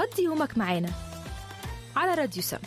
قضي يومك معانا على راديو سم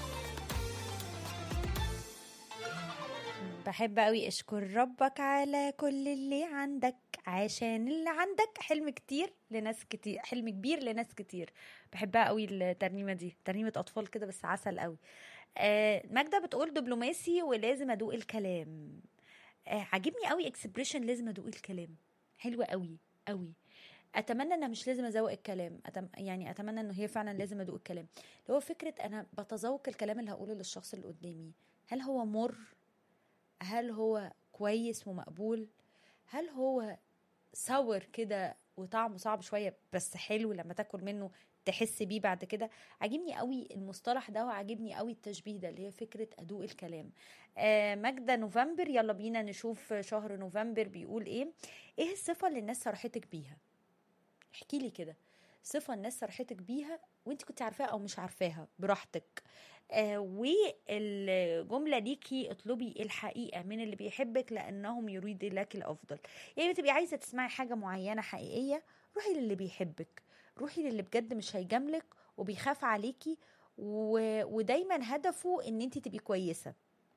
بحب قوي اشكر ربك على كل اللي عندك عشان اللي عندك حلم كتير لناس كتير حلم كبير لناس كتير بحبها قوي الترنيمه دي ترنيمه اطفال كده بس عسل قوي آه ماجدة بتقول دبلوماسي ولازم ادوق الكلام آه عاجبني قوي اكسبريشن لازم ادوق الكلام حلوه قوي قوي اتمنى ان مش لازم ازوق الكلام أتم... يعني اتمنى انه هي فعلا لازم ادوق الكلام اللي هو فكره انا بتذوق الكلام اللي هقوله للشخص اللي قدامي هل هو مر هل هو كويس ومقبول هل هو سور كده وطعمه صعب شويه بس حلو لما تاكل منه تحس بيه بعد كده عاجبني قوي المصطلح ده وعاجبني قوي التشبيه ده اللي هي فكره ادوق الكلام آه ماجده نوفمبر يلا بينا نشوف شهر نوفمبر بيقول ايه ايه الصفه اللي الناس صرحتك بيها احكي لي كده صفه الناس صرحتك بيها وانت كنت عارفاها او مش عارفاها براحتك آه والجمله ليكي اطلبي الحقيقه من اللي بيحبك لانهم يريد لك الافضل يعني بتبقي عايزه تسمعي حاجه معينه حقيقيه روحي للي بيحبك روحي للي بجد مش هيجاملك وبيخاف عليكي و... ودايما هدفه ان انت تبقي كويسه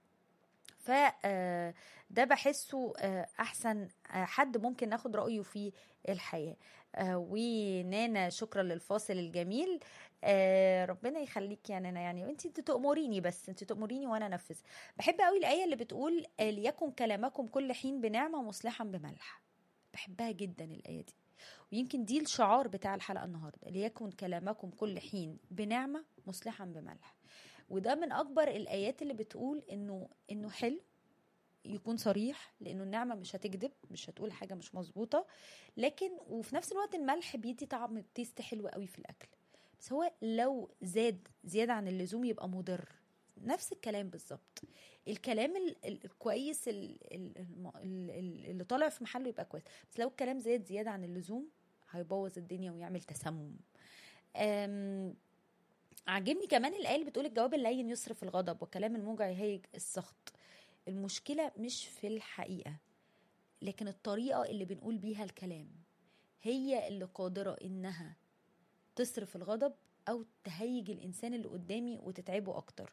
ف ده بحسه احسن حد ممكن ناخد رايه في الحياه ونانا شكرا للفاصل الجميل ربنا يخليك يا نانا يعني انت تأمريني بس انت تأمريني وانا انفذ بحب قوي الايه اللي بتقول ليكن كلامكم كل حين بنعمه مصلحا بملح بحبها جدا الايه دي ويمكن دي الشعار بتاع الحلقه النهارده ليكن كلامكم كل حين بنعمه مصلحا بملح وده من اكبر الايات اللي بتقول انه انه حلو يكون صريح لانه النعمه مش هتكذب مش هتقول حاجه مش مظبوطه لكن وفي نفس الوقت الملح بيدي طعم تيست حلو قوي في الاكل بس هو لو زاد زياده عن اللزوم يبقى مضر نفس الكلام بالظبط الكلام الكويس اللي طالع في محله يبقى كويس بس لو الكلام زاد زياده عن اللزوم هيبوظ الدنيا ويعمل تسمم عاجبني كمان الآية اللي بتقول الجواب اللين يصرف الغضب وكلام الموجع يهيج السخط المشكلة مش في الحقيقة لكن الطريقة اللي بنقول بيها الكلام هي اللي قادرة إنها تصرف الغضب أو تهيج الإنسان اللي قدامي وتتعبه أكتر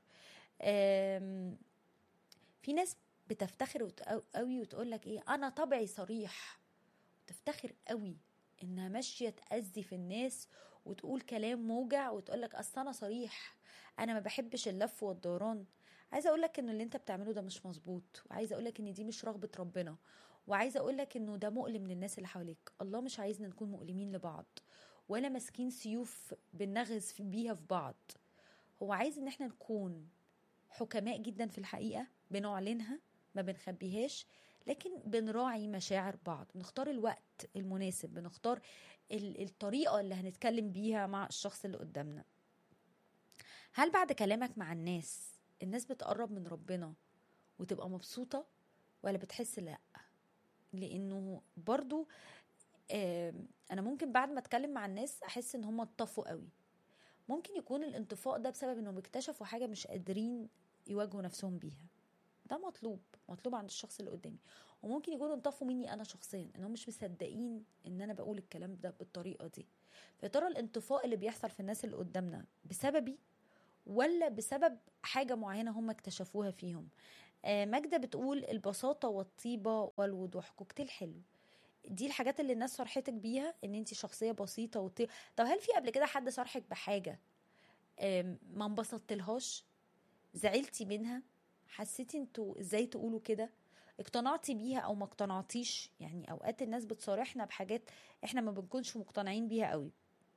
في ناس بتفتخر قوي وتقول لك ايه انا طبعي صريح تفتخر قوي انها ماشيه تاذي في الناس وتقول كلام موجع وتقول لك اصل انا صريح انا ما بحبش اللف والدوران عايزه اقول لك ان اللي انت بتعمله ده مش مظبوط وعايزه اقول لك ان دي مش رغبه ربنا وعايزه اقول لك انه ده مؤلم للناس اللي حواليك الله مش عايزنا نكون مؤلمين لبعض ولا ماسكين سيوف بنغز بيها في بعض هو عايز ان احنا نكون حكماء جدا في الحقيقه بنعلنها ما بنخبيهاش لكن بنراعي مشاعر بعض بنختار الوقت المناسب بنختار الطريقة اللي هنتكلم بيها مع الشخص اللي قدامنا هل بعد كلامك مع الناس الناس بتقرب من ربنا وتبقى مبسوطة ولا بتحس لا لانه برضو انا ممكن بعد ما اتكلم مع الناس احس ان هم اتطفوا قوي ممكن يكون الانطفاء ده بسبب انهم اكتشفوا حاجة مش قادرين يواجهوا نفسهم بيها ده مطلوب مطلوب عند الشخص اللي قدامي وممكن يكونوا انطفوا مني انا شخصيا انهم مش مصدقين ان انا بقول الكلام ده بالطريقه دي فيا ترى الانطفاء اللي بيحصل في الناس اللي قدامنا بسببي ولا بسبب حاجه معينه هم اكتشفوها فيهم آه ماجدة بتقول البساطة والطيبة والوضوح كوكتيل حلو دي الحاجات اللي الناس صرحتك بيها ان انت شخصية بسيطة وطيبة طب هل في قبل كده حد صرحك بحاجة ما انبسطتلهاش زعلتي منها حسيتي انتوا ازاي تقولوا كده اقتنعتي بيها او ما اقتنعتيش يعني اوقات الناس بتصارحنا بحاجات احنا ما بنكونش مقتنعين بيها قوي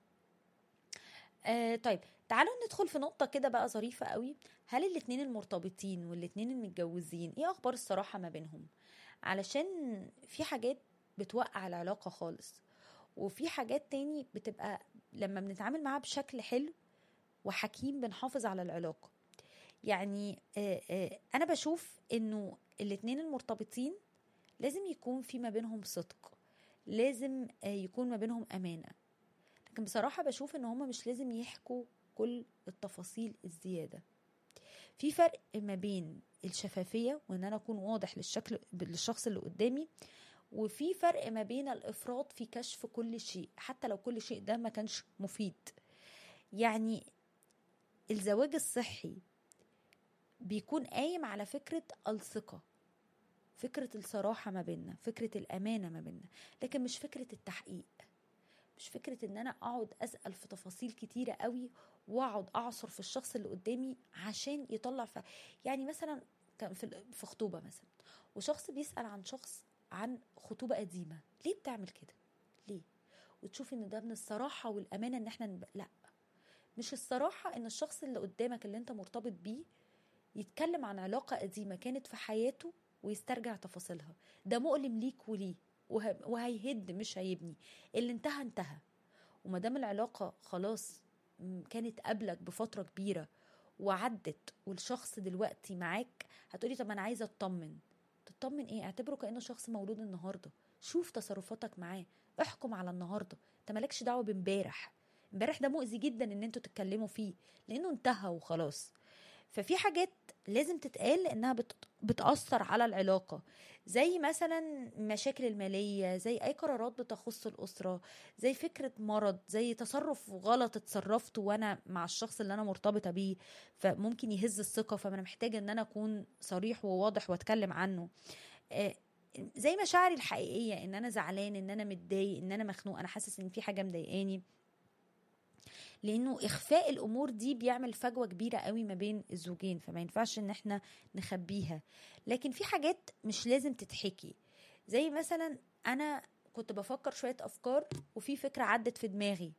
آه طيب تعالوا ندخل في نقطه كده بقى ظريفه قوي هل الاتنين المرتبطين والاتنين المتجوزين ايه اخبار الصراحه ما بينهم علشان في حاجات بتوقع العلاقه خالص وفي حاجات تاني بتبقى لما بنتعامل معاها بشكل حلو وحكيم بنحافظ على العلاقه يعني آه آه انا بشوف انه الاتنين المرتبطين لازم يكون في ما بينهم صدق لازم آه يكون ما بينهم امانه لكن بصراحه بشوف ان هما مش لازم يحكوا كل التفاصيل الزياده في فرق ما بين الشفافيه وان انا اكون واضح للشكل للشخص اللي قدامي وفي فرق ما بين الافراط في كشف كل شيء حتى لو كل شيء ده ما كانش مفيد يعني الزواج الصحي بيكون قايم على فكرة الثقة فكرة الصراحة ما بيننا فكرة الأمانة ما بيننا لكن مش فكرة التحقيق مش فكرة ان انا اقعد اسأل في تفاصيل كتيرة قوي واقعد اعصر في الشخص اللي قدامي عشان يطلع ف... يعني مثلا كان في في خطوبة مثلا وشخص بيسأل عن شخص عن خطوبة قديمة ليه بتعمل كده ليه وتشوف ان ده من الصراحة والأمانة ان احنا نب... لا مش الصراحة ان الشخص اللي قدامك اللي انت مرتبط بيه يتكلم عن علاقة قديمة كانت في حياته ويسترجع تفاصيلها ده مؤلم ليك وليه وه... وهيهد مش هيبني اللي انتهى انتهى وما دام العلاقة خلاص كانت قبلك بفترة كبيرة وعدت والشخص دلوقتي معاك هتقولي طب انا عايزة اطمن تطمن ايه اعتبره كأنه شخص مولود النهاردة شوف تصرفاتك معاه احكم على النهاردة انت مالكش دعوة بامبارح امبارح ده مؤذي جدا ان انتوا تتكلموا فيه لانه انتهى وخلاص ففي حاجات لازم تتقال لانها بت... بتأثر على العلاقة زي مثلا مشاكل المالية زي أي قرارات بتخص الأسرة زي فكرة مرض زي تصرف غلط اتصرفته وأنا مع الشخص اللي أنا مرتبطة بيه فممكن يهز الثقة فأنا محتاجة إن أنا أكون صريح وواضح وأتكلم عنه زي مشاعري الحقيقية إن أنا زعلان إن أنا متضايق إن أنا مخنوق أنا حاسس إن في حاجة مضايقاني لانه اخفاء الامور دي بيعمل فجوه كبيره قوي ما بين الزوجين فما ينفعش ان احنا نخبيها لكن في حاجات مش لازم تتحكي زي مثلا انا كنت بفكر شويه افكار وفي فكره عدت في دماغي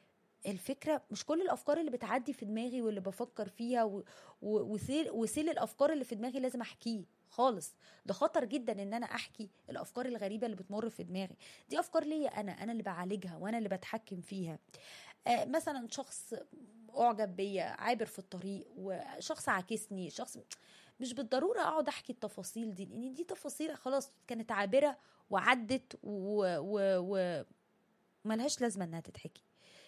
الفكرة مش كل الأفكار اللي بتعدي في دماغي واللي بفكر فيها و... و... وسيل... وسيل الأفكار اللي في دماغي لازم أحكيه خالص ده خطر جدا ان انا احكي الافكار الغريبه اللي بتمر في دماغي دي افكار ليا انا انا اللي بعالجها وانا اللي بتحكم فيها آه مثلا شخص اعجب بيا عابر في الطريق وشخص عاكسني شخص مش بالضروره اقعد احكي التفاصيل دي لان دي تفاصيل خلاص كانت عابره وعدت و, و... و... ملهاش لازمه انها تتحكي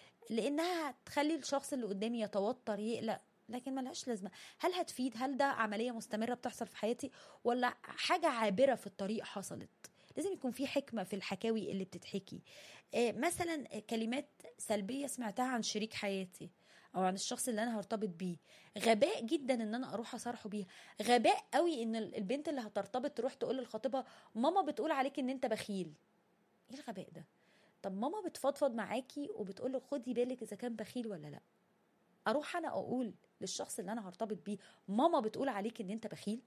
لانها هتخلي الشخص اللي قدامي يتوتر يقلق لكن ملهاش لازمه هل هتفيد هل ده عمليه مستمره بتحصل في حياتي ولا حاجه عابره في الطريق حصلت لازم يكون في حكمه في الحكاوي اللي بتتحكي آه مثلا كلمات سلبيه سمعتها عن شريك حياتي او عن الشخص اللي انا هرتبط بيه غباء جدا ان انا اروح اصارحه بيها غباء قوي ان البنت اللي هترتبط تروح تقول لخطيبها ماما بتقول عليك ان انت بخيل ايه الغباء ده طب ماما بتفضفض معاكي وبتقول لك خدي بالك اذا كان بخيل ولا لا اروح انا اقول للشخص اللي انا هرتبط بيه ماما بتقول عليك ان انت بخيل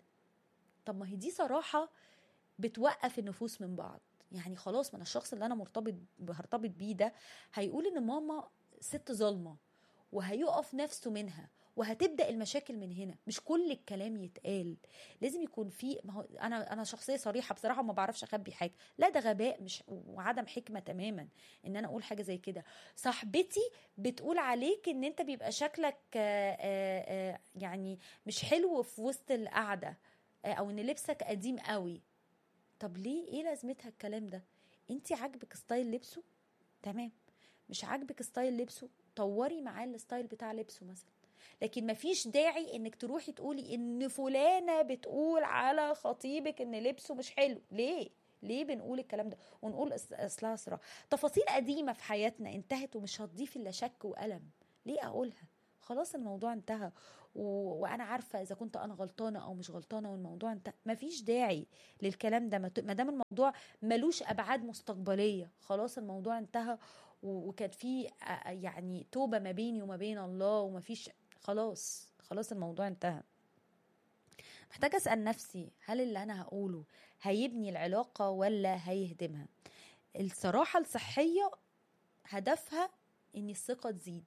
طب ما هي دي صراحه بتوقف النفوس من بعض يعني خلاص من الشخص اللي انا مرتبط هرتبط بيه ده هيقول ان ماما ست ظالمه وهيقف نفسه منها وهتبدا المشاكل من هنا مش كل الكلام يتقال لازم يكون في ما هو انا انا شخصيه صريحه بصراحه وما بعرفش اخبي حاجه لا ده غباء مش وعدم حكمه تماما ان انا اقول حاجه زي كده صاحبتي بتقول عليك ان انت بيبقى شكلك آآ آآ يعني مش حلو في وسط القعده او ان لبسك قديم قوي طب ليه ايه لازمتها الكلام ده انت عاجبك ستايل لبسه تمام مش عاجبك ستايل لبسه طوري معاه الستايل بتاع لبسه مثلا لكن مفيش داعي انك تروحي تقولي ان فلانه بتقول على خطيبك ان لبسه مش حلو ليه ليه بنقول الكلام ده ونقول اصلها صراحه تفاصيل قديمه في حياتنا انتهت ومش هتضيف الا شك والم ليه اقولها خلاص الموضوع انتهى و... وانا عارفه اذا كنت انا غلطانه او مش غلطانه والموضوع انتهى مفيش داعي للكلام ده ما دام الموضوع ملوش ابعاد مستقبليه خلاص الموضوع انتهى و... وكان في يعني توبه ما بيني وما بين الله ومفيش خلاص خلاص الموضوع انتهى محتاجة أسأل نفسي هل اللي أنا هقوله هيبني العلاقة ولا هيهدمها الصراحة الصحية هدفها إن الثقة تزيد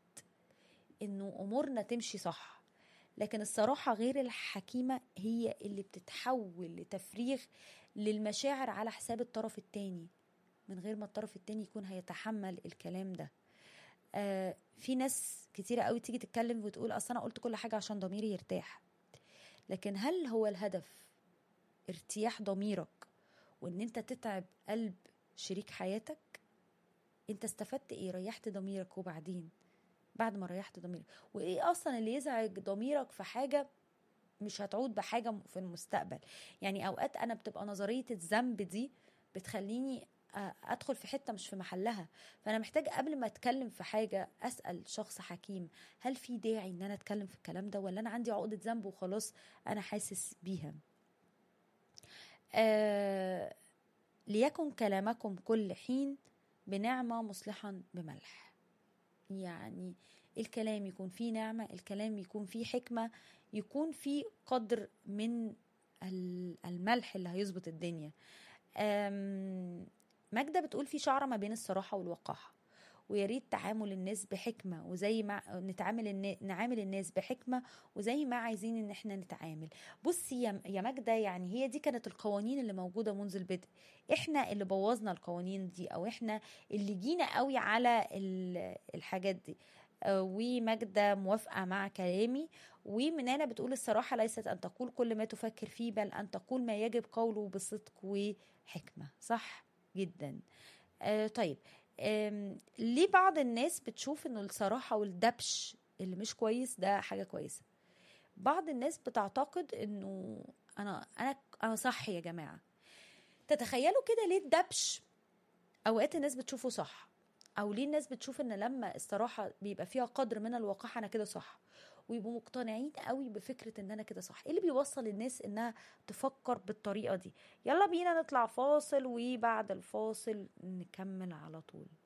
إنه أمورنا تمشي صح لكن الصراحة غير الحكيمة هي اللي بتتحول لتفريغ للمشاعر على حساب الطرف التاني من غير ما الطرف التاني يكون هيتحمل الكلام ده آه في ناس كتيرة قوي تيجي تتكلم وتقول اصل انا قلت كل حاجة عشان ضميري يرتاح لكن هل هو الهدف ارتياح ضميرك وان انت تتعب قلب شريك حياتك انت استفدت ايه ريحت ضميرك وبعدين بعد ما ريحت ضميرك وايه اصلا اللي يزعج ضميرك في حاجة مش هتعود بحاجة في المستقبل يعني اوقات انا بتبقى نظرية الذنب دي بتخليني ادخل في حته مش في محلها فانا محتاج قبل ما اتكلم في حاجه اسال شخص حكيم هل في داعي ان انا اتكلم في الكلام ده ولا انا عندي عقده ذنب وخلاص انا حاسس بيها آه ليكن كلامكم كل حين بنعمه مصلحا بملح يعني الكلام يكون فيه نعمه الكلام يكون فيه حكمه يكون فيه قدر من الملح اللي هيظبط الدنيا ماجدة بتقول في شعرة ما بين الصراحة والوقاحة ويا ريت تعامل الناس بحكمة وزي ما نتعامل الناس نعامل الناس بحكمة وزي ما عايزين ان احنا نتعامل بصي يا يا ماجدة يعني هي دي كانت القوانين اللي موجودة منذ البدء احنا اللي بوظنا القوانين دي او احنا اللي جينا قوي على الحاجات دي وماجدة موافقة مع كلامي ومنانا بتقول الصراحة ليست أن تقول كل ما تفكر فيه بل أن تقول ما يجب قوله بصدق وحكمة صح جدا آه طيب ليه بعض الناس بتشوف انه الصراحة والدبش اللي مش كويس ده حاجة كويسة بعض النااس بتعتقد انه انا انا انا صح يا جماعة تتخيلوا كده ليه الدبش اوقات الناس بتشوفه صح او ليه الناس بتشوف ان لما الصراحه بيبقى فيها قدر من الوقاحه انا كده صح ويبقوا مقتنعين قوي بفكره ان انا كده صح ايه اللي بيوصل الناس انها تفكر بالطريقه دي يلا بينا نطلع فاصل وبعد الفاصل نكمل على طول